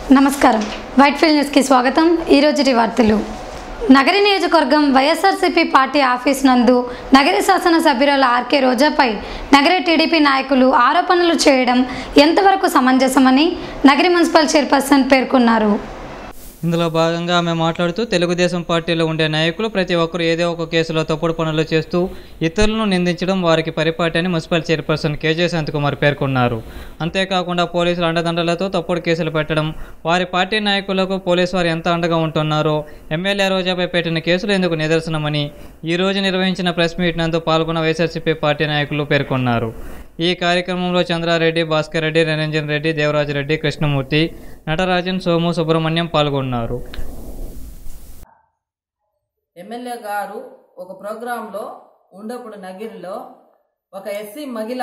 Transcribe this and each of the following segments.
నమస్కారం white field న్యూస్కి స్వాగతం ఈరోజుటి వార్తలు నగరి నియోజకవర్గం వైఎస్ఆర్సీపీ పార్టీ ఆఫీస్ నందు నగరి శాసన సభ్యురాలు ఆర్కే రోజాపై నగరి టీడీపీ నాయకులు ఆరోపణలు చేయడం ఎంతవరకు సమంజసమని నగరి మున్సిపల్ చైర్పర్సన్ పేర్కొన్నారు ఇందులో భాగంగా ఆమె మాట్లాడుతూ తెలుగుదేశం పార్టీలో ఉండే నాయకులు ప్రతి ఒక్కరు ఏదో ఒక కేసులో తప్పుడు పనులు చేస్తూ ఇతరులను నిందించడం వారికి పరిపాటి అని మున్సిపల్ చైర్పర్సన్ కేజే శాంతకుమార్ పేర్కొన్నారు అంతేకాకుండా పోలీసుల అండదండలతో తప్పుడు కేసులు పెట్టడం వారి పార్టీ నాయకులకు పోలీసు వారు ఎంత అండగా ఉంటున్నారో ఎమ్మెల్యే రోజాపై పెట్టిన కేసులు ఎందుకు నిదర్శనమని ఈ రోజు నిర్వహించిన ప్రెస్ మీట్ నందు పాల్గొన్న వైఎస్ఆర్సీపీ పార్టీ నాయకులు పేర్కొన్నారు ఈ కార్యక్రమంలో చంద్రారెడ్డి భాస్కర్ రెడ్డి నిరంజన్ రెడ్డి దేవరాజు రెడ్డి కృష్ణమూర్తి నటరాజన్ సోము సుబ్రహ్మణ్యం పాల్గొన్నారు ఎమ్మెల్యే గారు ఒక ప్రోగ్రాంలో ఉండప్పుడు నగిరిలో ఒక ఎస్సీ మహిళ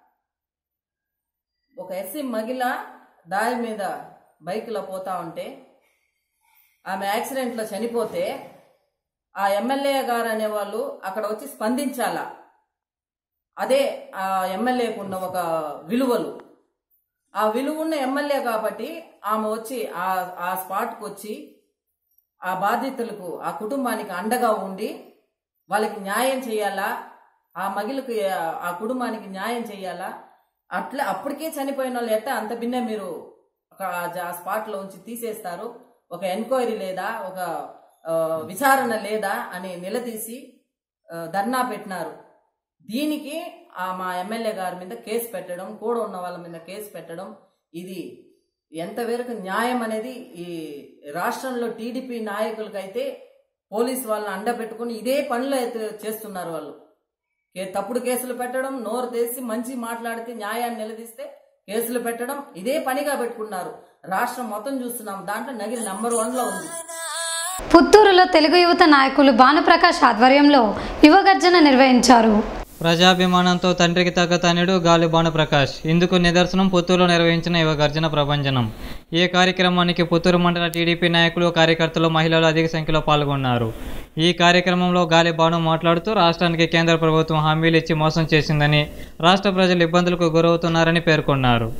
ఒక ఎస్సీ మహిళ దారి మీద బైక్లో పోతా ఉంటే ఆమె యాక్సిడెంట్లో చనిపోతే ఆ ఎమ్మెల్యే గారు అనేవాళ్ళు అక్కడ వచ్చి స్పందించాలా అదే ఆ ఎమ్మెల్యేకు ఉన్న ఒక విలువలు ఆ విలువ ఉన్న ఎమ్మెల్యే కాబట్టి ఆమె వచ్చి ఆ ఆ స్పాట్కి వచ్చి ఆ బాధితులకు ఆ కుటుంబానికి అండగా ఉండి వాళ్ళకి న్యాయం చేయాలా ఆ మగిలకు ఆ కుటుంబానికి న్యాయం చేయాలా అట్లా అప్పటికే చనిపోయిన వాళ్ళు ఎట్టా అంత భిన్నే మీరు ఒక ఆ స్పాట్లో ఉంచి తీసేస్తారు ఒక ఎంక్వైరీ లేదా ఒక ఆ, విచారణ లేదా అని నిలదీసి ఆ, ధర్నా పెట్టినారు దీనికి ఆ మా ఎమ్మెల్యే గారి మీద కేసు పెట్టడం కూడా ఉన్న వాళ్ళ మీద కేసు పెట్టడం ఇది ఎంతవరకు న్యాయం అనేది ఈ రాష్ట్రంలో టీడీపీ నాయకులకైతే పోలీస్ వాళ్ళని అండబెట్టుకుని ఇదే పనులు అయితే చేస్తున్నారు వాళ్ళు కే- తప్పుడు కేసులు పెట్టడం నోరు తెసి మంచి మాట్లాడితే న్యాయాన్ని నిలదీస్తే కేసులు పెట్టడం ఇదే పనిగా పెట్టుకున్నారు రాష్ట్రం మొత్తం చూస్తున్నాం దాంట్లో నగిరి నంబర్ వన్లో ఉంది పుత్తూరులో తెలుగు యువత నాయకులు భానుప్రకాష్ ఆధ్వర్యంలో యువగర్జన నిర్వహించారు ప్రజాభిమానంతో తండ్రికి తగ్గ తనుడు గాలి భానుప్రకాష్ ఇందుకు నిదర్శనం పుత్తూరులో నిర్వహించిన యువ గర్జన ప్రభంజనం ఈ కార్యక్రమానికి పుత్తూరు మండల టీడీపీ నాయకులు కార్యకర్తలు మహిళలు అధిక సంఖ్యలో పాల్గొన్నారు ఈ కార్యక్రమంలో గాలి భాను మాట్లాడుతూ రాష్ట్రానికి కేంద్ర ప్రభుత్వం హామీలు ఇచ్చి మోసం చేసిందని రాష్ట్ర ప్రజలు ఇబ్బందులకు గురవుతున్నారని పేర్కొన్నారు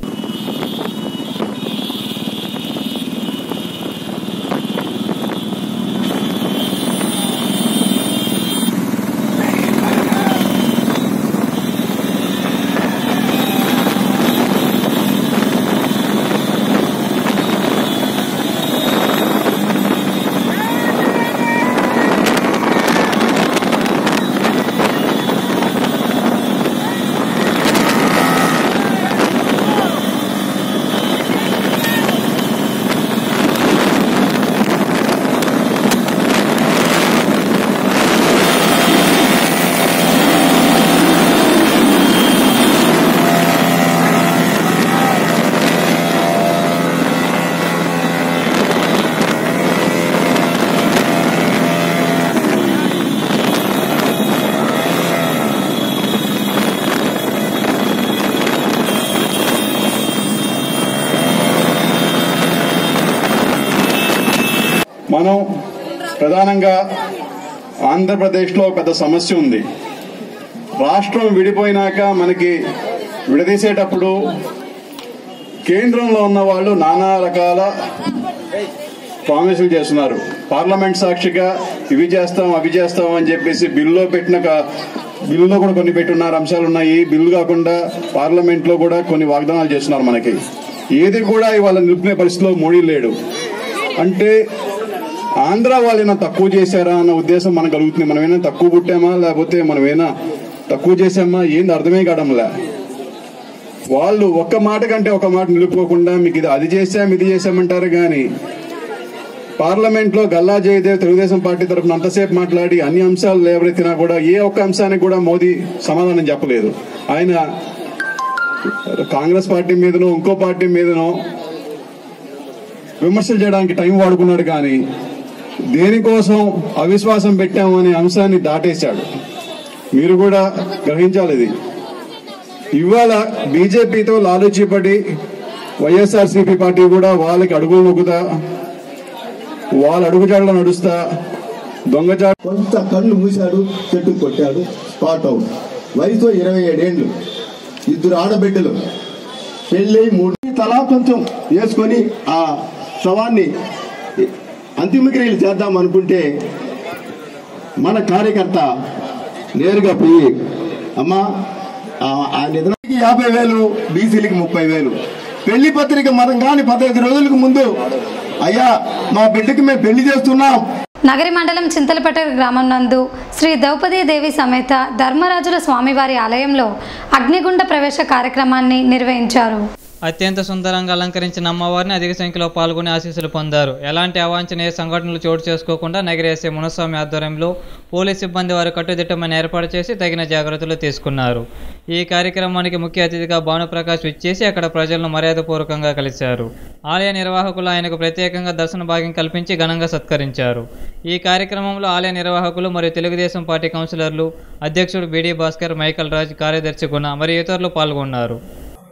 మనం ప్రధానంగా ఆంధ్రప్రదేశ్లో పెద్ద సమస్య ఉంది రాష్ట్రం విడిపోయినాక మనకి విడదీసేటప్పుడు కేంద్రంలో ఉన్న వాళ్ళు నానా రకాల ప్రామిసులు చేస్తున్నారు పార్లమెంట్ సాక్షిగా ఇవి చేస్తాం అవి చేస్తాం అని చెప్పేసి బిల్లులో పెట్టిన క- బిల్లులో కూడా కొన్ని పెట్టున్నారు అంశాలు ఉన్నాయి బిల్లు కాకుండా పార్లమెంట్ లో కూడా కొన్ని వాగ్దానాలు చేస్తున్నారు మనకి ఏది కూడా ఇవాళ నిలుపుకునే పరిస్థితిలో మోడీ లేడు అంటే ఆంధ్ర వాళ్ళు ఏమైనా తక్కువ చేశారా అన్న ఉద్దేశం మనకు కలుగుతుంది మనం ఏమైనా తక్కువ పుట్టామా లేకపోతే మనం ఏమైనా తక్కువ చేసామా ఏంది అర్థమే కావడంలే వాళ్ళు ఒక్క మాట కంటే ఒక మాట నిలుపుకోకుండా మీకు ఇది అది చేశాం ఇది చేశామంటారు కానీ పార్లమెంట్ లో గల్లా జయదేవ్ తెలుగుదేశం పార్టీ తరఫున అంతసేపు మాట్లాడి అన్ని అంశాలు లేవనెత్తినా కూడా ఏ ఒక్క అంశానికి కూడా మోదీ సమాధానం చెప్పలేదు ఆయన కాంగ్రెస్ పార్టీ మీదనో ఇంకో పార్టీ మీదనో విమర్శలు చేయడానికి టైం వాడుకున్నాడు కానీ దేనికోసం అవిశ్వాసం పెట్టామనే అంశాన్ని దాటేశాడు మీరు కూడా గ్రహించాలి ఇది ఇవాళ బీజేపీతో లాలూచిపడి వైఎస్ఆర్సీపీ పార్టీ కూడా వాళ్ళకి అడుగులు నొక్కుతా వాళ్ళ అడుగుజాడలో నడుస్తా దొంగజాడ కొంత కళ్ళు మూశాడు చెట్టు కొట్టాడు స్పాట్ అవుట్ వయసు ఇరవై ఏడేండ్లు ఇద్దరు ఆడబిడ్డలు పెళ్ళై మూడు తలా కొంచెం వేసుకొని ఆ శవాన్ని అంతిమక్రియలు చేద్దాం అనుకుంటే మన కార్యకర్త నేరుగా పోయి అమ్మా ఆ- ఆ నిధులకి యాభై వేలు బీసీలకి ముప్పై వేలు పెళ్లి పత్రిక మనం కాని పదహైదు రోజులకు ముందు అయ్యా మా బిడ్డకి మేము పెళ్లి చేస్తున్నాం నగరి మండలం చింతలపేట గ్రామం నందు శ్రీ ద్రౌపదీ దేవి సమేత ధర్మరాజుల స్వామివారి ఆలయంలో అగ్నిగుండ ప్రవేశ కార్యక్రమాన్ని నిర్వహించారు అత్యంత సుందరంగా అలంకరించిన అమ్మవారిని అధిక సంఖ్యలో పాల్గొని ఆశీస్సులు పొందారు ఎలాంటి అవాంఛనీయ సంఘటనలు చోటు చేసుకోకుండా నగరేసే మునస్వామి ఆధ్వర్యంలో పోలీస్ సిబ్బంది వారు కట్టుదిట్టమైన ఏర్పాటు చేసి తగిన జాగ్రత్తలు తీసుకున్నారు ఈ కార్యక్రమానికి ముఖ్య అతిథిగా భానుప్రకాష్ విచ్చేసి అక్కడ ప్రజలను మర్యాదపూర్వకంగా కలిశారు ఆలయ నిర్వాహకులు ఆయనకు ప్రత్యేకంగా దర్శన భాగ్యం కల్పించి ఘనంగా సత్కరించారు ఈ కార్యక్రమంలో ఆలయ నిర్వాహకులు మరియు తెలుగుదేశం పార్టీ కౌన్సిలర్లు అధ్యక్షుడు బిడి భాస్కర్ మైకల్ రాజ్ కార్యదర్శి గుణ మరియు ఇతరులు పాల్గొన్నారు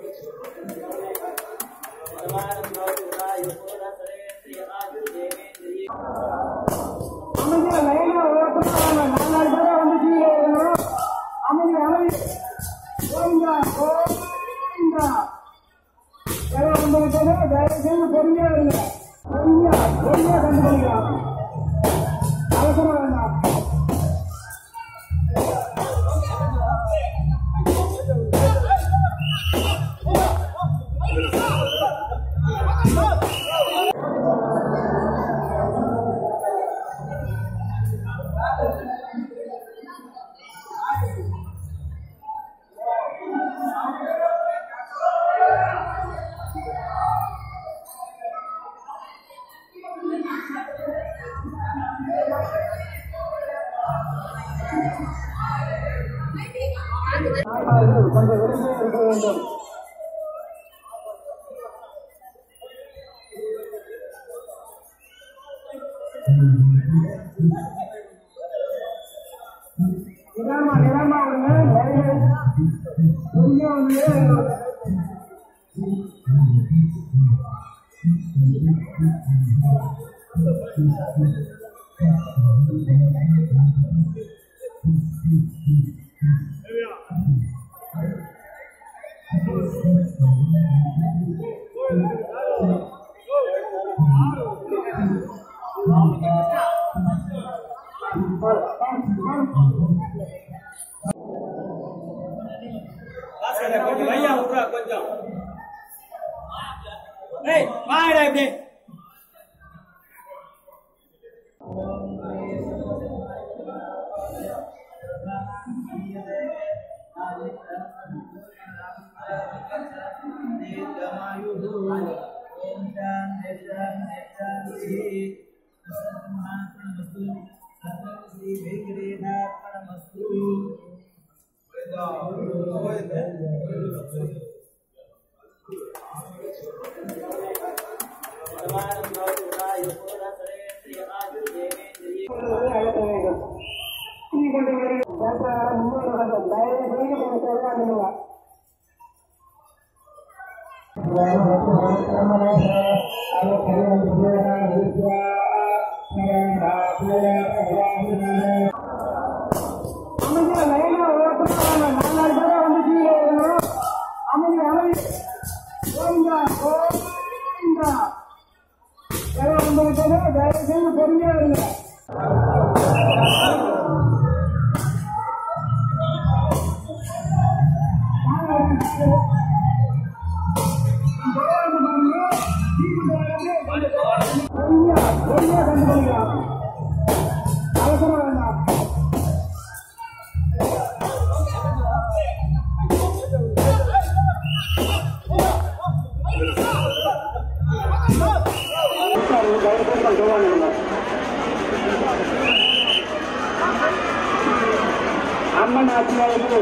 అమ్మ నాట్యాలు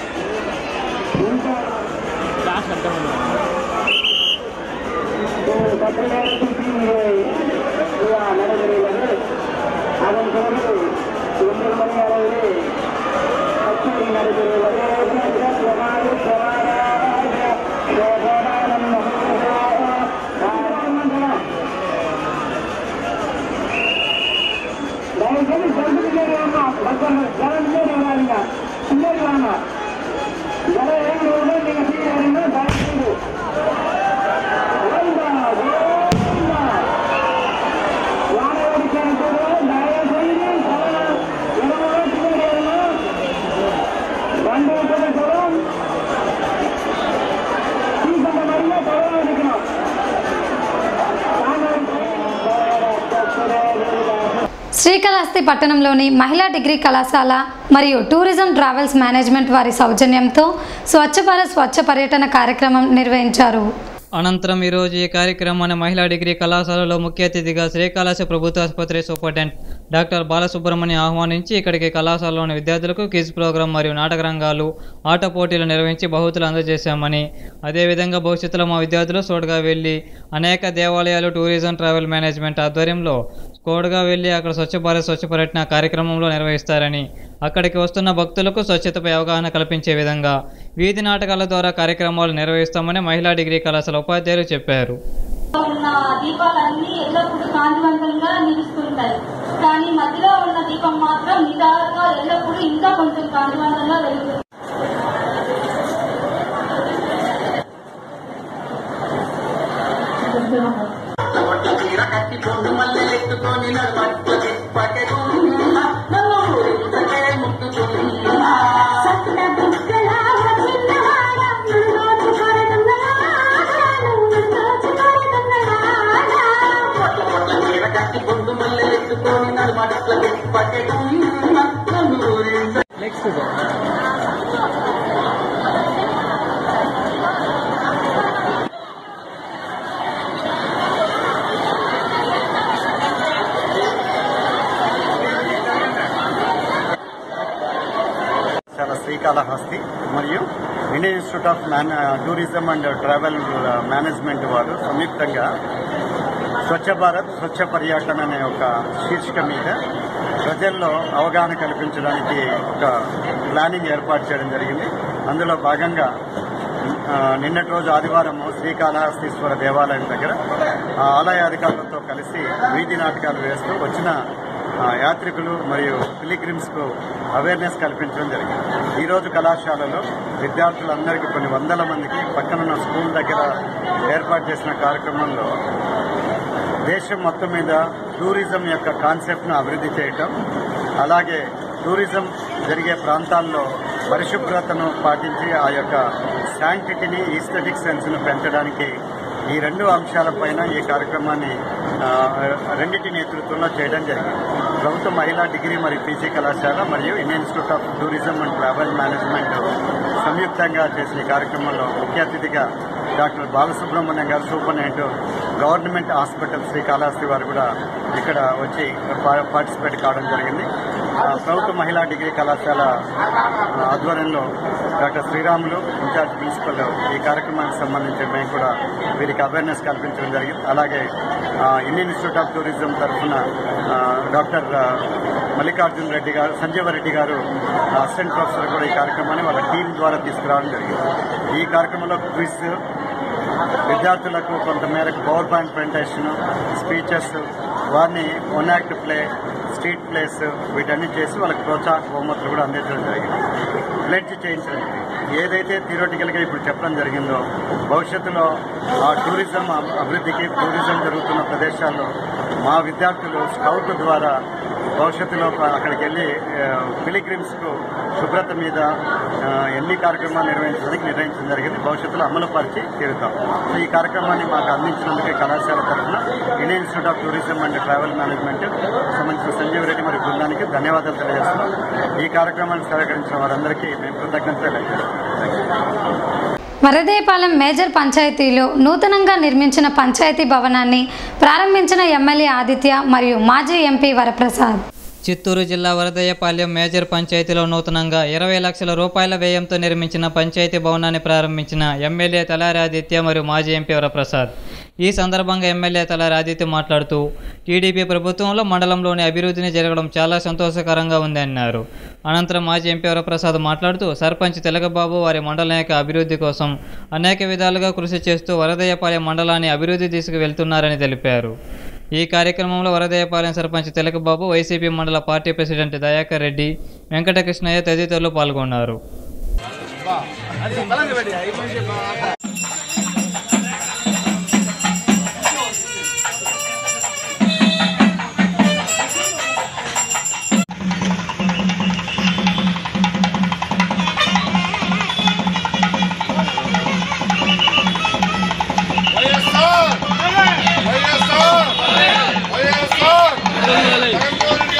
ఇంకా நடவடிக்கைகள் அதன் பிறகு ஒன்பது மணி அளவிலே கச்சேரி நடைபெறுவது தயவுசெய்து சொல்லிக்கிட்டே வாங்க மக்கள் ஜனமே வராதிங்க பின்னாடி வாங்க ஜன ஏழுவது நீங்க சீக்கிரம் தயவுசெய்து ஓய்ந்தா, ஓய்ந்தா. శ్రీకాళహస్తి పట్టణంలోని మహిళా డిగ్రీ కళాశాల మరియు టూరిజం ట్రావెల్స్ మేనేజ్మెంట్ వారి సౌజన్యంతో స్వచ్ఛ భారత్ స్వచ్ఛ పర్యటన కార్యక్రమం నిర్వహించారు అనంతరం ఈరోజు ఈ కార్యక్రమాన్ని మహిళా డిగ్రీ కళాశాలలో ముఖ్య అతిథిగా శ్రీకాళహస్తి ప్రభుత్వ ఆసుపత్రి సూపరింటెండెంట్ డాక్టర్ బాలసుబ్రహ్మణ్యం ఆహ్వానించి ఇక్కడికి కళాశాలలోని విద్యార్థులకు క్విజ్ ప్రోగ్రాం మరియు నాటక రంగాలు ఆట పోటీలు నిర్వహించి బహుమతులు అందజేశామని అదేవిధంగా భవిష్యత్తులో మా విద్యార్థులు తోడుగా వెళ్ళి అనేక దేవాలయాలు టూరిజం ట్రావెల్ మేనేజ్మెంట్ ఆధ్వర్యంలో కోడ్గా వెళ్ళి అక్కడ స్వచ్ఛ భారత్ స్వచ్ఛ పర్యటన కార్యక్రమంలో నిర్వహిస్తారని అక్కడికి వస్తున్న భక్తులకు స్వచ్ఛతపై అవగాహన కల్పించే విధంగా వీధి నాటకాల ద్వారా కార్యక్రమాలు నిర్వహిస్తామని మహిళా డిగ్రీ కళాశాల ఉపాధ్యాయులు చెప్పారు ఉన్న దీపాలన్నీ ఎల్లప్పుడూ కాంతివంతంగా నిలుస్తుంటాయి కానీ మధ్యలో ఉన్న దీపం మాత్రం నిదాగా ఎల్లప్పుడూ ఇంకా కొంచెం కాంతివంతంగా వెలుగుతుంది చాలా శ్రీకాళహస్తి మరియు Indian Institute of man Tourism and Travel Management వారు సంయుక్తంగా స్వచ్ఛ భారత్ స్వచ్ఛ పర్యాటన అనే ఒక శీర్షిక మీద ప్రజల్లో అవగాహన కల్పించడానికి ఒక ప్లానింగ్ ఏర్పాటు చేయడం జరిగింది అందులో భాగంగా ఆ, నిన్నటి రోజు ఆదివారం శ్రీకాళహస్తీశ్వర దేవాలయం దగ్గర ఆ ఆలయ అధికారులతో కలిసి వీధి నాటకాలు వేస్తూ వచ్చిన ఆ, యాత్రికులు మరియు పిలిగ్రిమ్స్ కు అవేర్నెస్ కల్పించడం జరిగింది ఈ రోజు కళాశాలలో విద్యార్థులందరికీ కొన్ని వందల మందికి పక్కనున్న స్కూల్ దగ్గర ఏర్పాటు చేసిన కార్యక్రమంలో దేశం మొత్తం మీద టూరిజం యొక్క కాన్సెప్ట్ను అభివృద్ధి చేయటం అలాగే టూరిజం జరిగే ప్రాంతాల్లో పరిశుభ్రతను పాటించి ఆ యొక్క శాంటిటీని ఈస్థెటిక్ సెన్స్ను పెంచడానికి ఈ రెండు అంశాలపైన ఈ కార్యక్రమాన్ని ఆ, రెండింటి నేతృత్వంలో చేయడం జరిగింది ప్రభుత్వ మహిళా డిగ్రీ మరియు పీజీ కళాశాల మరియు Indian Institute of Tourism and Travel Management సంయుక్తంగా చేసిన ఈ కార్యక్రమంలో ముఖ్య అతిథిగా డాక్టర్ బాలసుబ్రహ్మణ్యం గారు సూపరింటెండెంట్ గవర్నమెంట్ హాస్పిటల్ శ్రీకాళహస్తి వారు కూడా ఇక్కడ వచ్చి పా- పార్టిసిపేట్ కావడం జరిగింది ఆ, ప్రభుత్వ మహిళా డిగ్రీ కళాశాల ఆ, ఆధ్వర్యంలో డాక్టర్ శ్రీరాములు ఇన్ఛార్జ్ ప్రిన్సిపల్ ఈ కార్యక్రమానికి సంబంధించి మేము కూడా వీరికి అవేర్నెస్ కల్పించడం జరిగింది అలాగే ఆ, ఇండియన్ ఇన్స్టిట్యూట్ ఆఫ్ టూరిజం తరఫున ఆ, డాక్టర్ ఆ, మల్లికార్జున్ రెడ్డి గారు సంజీవ రెడ్డి గారు అసిస్టెంట్ ప్రొఫెసర్ కూడా ఈ కార్యక్రమాన్ని వాళ్ళ టీం ద్వారా తీసుకురావడం జరిగింది ఈ కార్యక్రమంలో క్విజ్ విద్యార్థులకు కొంతమేరకు పవర్ పాయింట్ ప్రజెంటేషన్ స్పీచెస్ వారిని one act play street plays వీటన్ని చేసి వాళ్ళకి ప్రోత్సాహక బహుమతులు కూడా అందించడం జరిగింది ప్లెడ్జ్ చేయించడం జరిగింది ఏదైతే థియరటికల్ గా ఇప్పుడు చెప్పడం జరిగిందో భవిష్యత్తులో ఆ టూరిజం అభి- అభివృద్ధికి టూరిజం జరుగుతున్న ప్రదేశాల్లో మా విద్యార్థులు స్కౌట్ ద్వారా భవిష్యత్తులో అక్కడికి వెళ్ళి పిలిగ్రిమ్స్ కు శుభ్రత మీద ఆ, ఎన్ని కార్యక్రమాలు నిర్వహించడానికి నిర్ణయించడం జరిగింది భవిష్యత్తులో అమలు పరిచి తీరుతాం సో ఈ కార్యక్రమాన్ని మాకు అందించినందుకే కళాశాల తరఫున Indian Institute of Tourism and Travel Management సంబంధించిన సంజీవ్ రెడ్డి మరియు బృందానికి ధన్యవాదాలు తెలియజేస్తున్నాం ఈ కార్యక్రమాన్ని సహకరించిన వారందరికీ మేము కృతజ్ఞతలు తెలియజేస్తున్నాం వరదేపాలెం మేజర్ పంచాయతీలో నూతనంగా నిర్మించిన పంచాయతీ భవనాన్ని ప్రారంభించిన ఎమ్మెల్యే ఆదిత్య మరియు మాజీ ఎంపీ వరప్రసాద్ చిత్తూరు జిల్లా వరదయ్యపాలెం మేజర్ పంచాయతీలో నూతనంగా ఇరవై లక్షల రూపాయల వ్యయంతో నిర్మించిన పంచాయతీ భవనాన్ని ప్రారంభించిన ఎమ్మెల్యే తలారి ఆదిత్య మరియు మాజీ ఎంపీ వరప్రసాద్ ఈ సందర్భంగా ఎమ్మెల్యే తలారి ఆదిత్య మాట్లాడుతూ టీడీపీ ప్రభుత్వంలో మండలంలోని అభివృద్ధిని జరగడం చాలా సంతోషకరంగా ఉంది అన్నారు అనంతరం మాజీ ఎంపీ వరప్రసాద్ మాట్లాడుతూ సర్పంచ్ తెలగబాబు వారి మండలం యొక్క అభివృద్ధి కోసం అనేక విధాలుగా కృషి చేస్తూ వరదయ్యపాలెం మండలాన్ని అభివృద్ధి తీసుకువెళ్తున్నారని తెలిపారు ఈ కార్యక్రమంలో వరదయ్యపాలెం సర్పంచ్ తెలకబాబు వైసీపీ మండల పార్టీ ప్రెసిడెంట్ దయాకర్ రెడ్డి వెంకటకృష్ణయ్య తదితరులు పాల్గొన్నారు వైఎస్ఆర్ వైఎస్ఆర్ వైఎస్ఆర్ జగన్మోహన్ రెడ్డి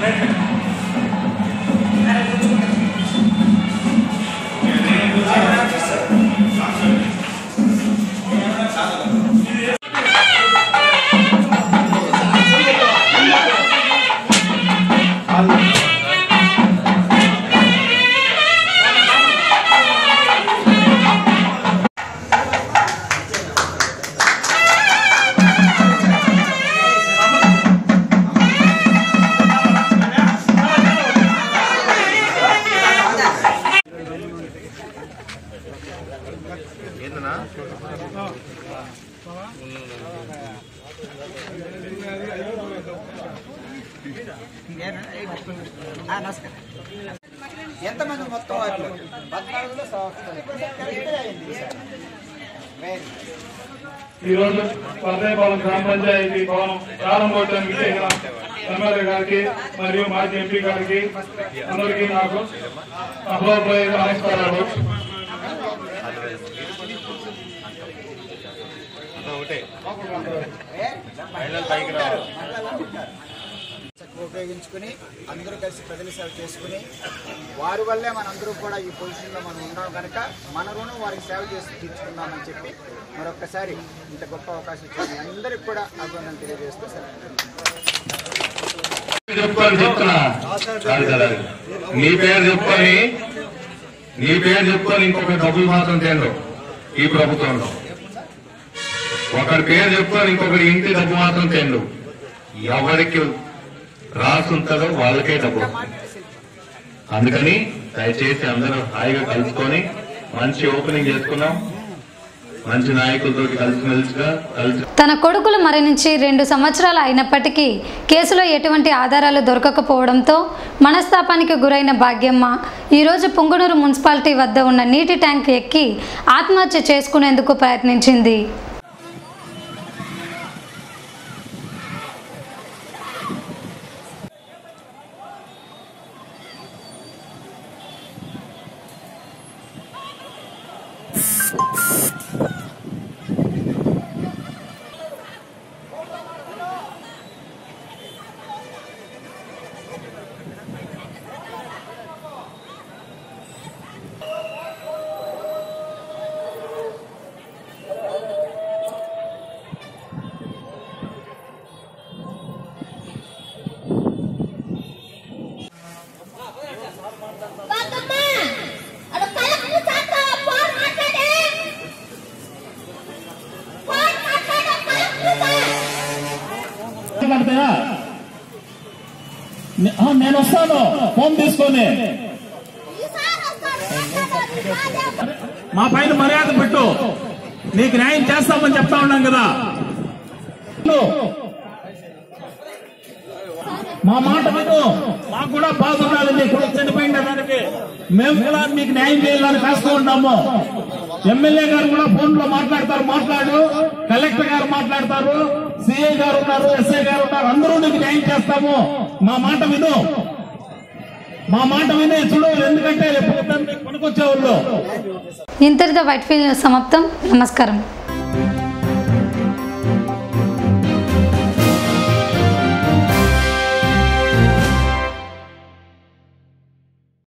ఎంతమంది మొత్తం వాటిలో పద్నాలుగులో ఈ రోజు పర్దేపాలెం గ్రామ పంచాయతీ భవనం ప్రారంభోత్సవానికి చేసిన ఎమ్మెల్యే గారికి మరియు మాజీ ఎంపీ గారికి అందరికీ నాకు అభోపయ నమస్కారాలు చక్కగా ఉపయోగించుకుని అందరూ కలిసి ప్రజల సేవ చేసుకుని వారి వల్లే మనందరూ కూడా ఈ పొజిషన్లో మనం ఉన్నాం కనుక మన రుణం వారికి సేవ చేసి తీర్చుకుందామని చెప్పి మరొక్కసారి ఇంత గొప్ప అవకాశం ఇచ్చిన మీ అందరికి కూడా అభినందన తెలియజేస్తూ సెలవు చెప్పుకొని చెప్తున్నా కాదు కదా. నీ పేరు చెప్పుకొని నీ పేరు చెప్పుకొని ఇంకొక డబ్బులు మాత్రం తినరు ఈ ప్రభుత్వంలో ఒకరి పేరు చెప్పుకొని ఇంకొకరి ఇంటి డబ్బు మాత్రం తిండు ఎవరికి రాసుంటుందో వాళ్ళకే డబ్బు అందుకని దయచేసి అందరూ హాయిగా కలుసుకొని మంచి ఓపెనింగ్ చేసుకున్నాం మంచి నాయకులతో కలిసిమెలిసిగా కలిసి తన కొడుకులు మరణించి రెండు సంవత్సరాలు అయినప్పటికీ కేసులో ఎటువంటి ఆధారాలు దొరకకపోవడంతో మనస్తాపానికి గురైన భాగ్యమ్మ ఈరోజు పుంగనూరు మున్సిపాలిటీ వద్ద ఉన్న నీటి ట్యాంక్ ఎక్కి ఆత్మహత్య చేసుకునేందుకు ప్రయత్నించింది మాట్లాడతాయా నే- ఆ, నేను వస్తాను ఫోన్ తీసుకొని మా పైన మర్యాద పెట్టు నీకు న్యాయం చేస్తామని చెప్తా ఉన్నాం కదా మా మాట విను మాకు కూడా బాధ ఉండాలి నీ కొడుకు చనిపోయిన దానికి మేము కూడా మీకు న్యాయం చేయాలని కాస్తూ ఉన్నాము ఎమ్మెల్యే గారు కూడా ఫోన్ లో మాట్లాడతారు మాట్లాడు కలెక్టర్ గారు మాట్లాడతారు సిఐ గారు ఉన్నారు ఎస్ఐ గారు ఉన్నారు అందరూ నీకు న్యాయం చేస్తాము మా మాట విను మా మాట వినే చూడు ఎందుకంటే రేపు పొద్దున్న నీకు పనికొచ్చే వాళ్ళు ఇంతటితో వైట్ ఫీల్డ్ సమాప్తం నమస్కారం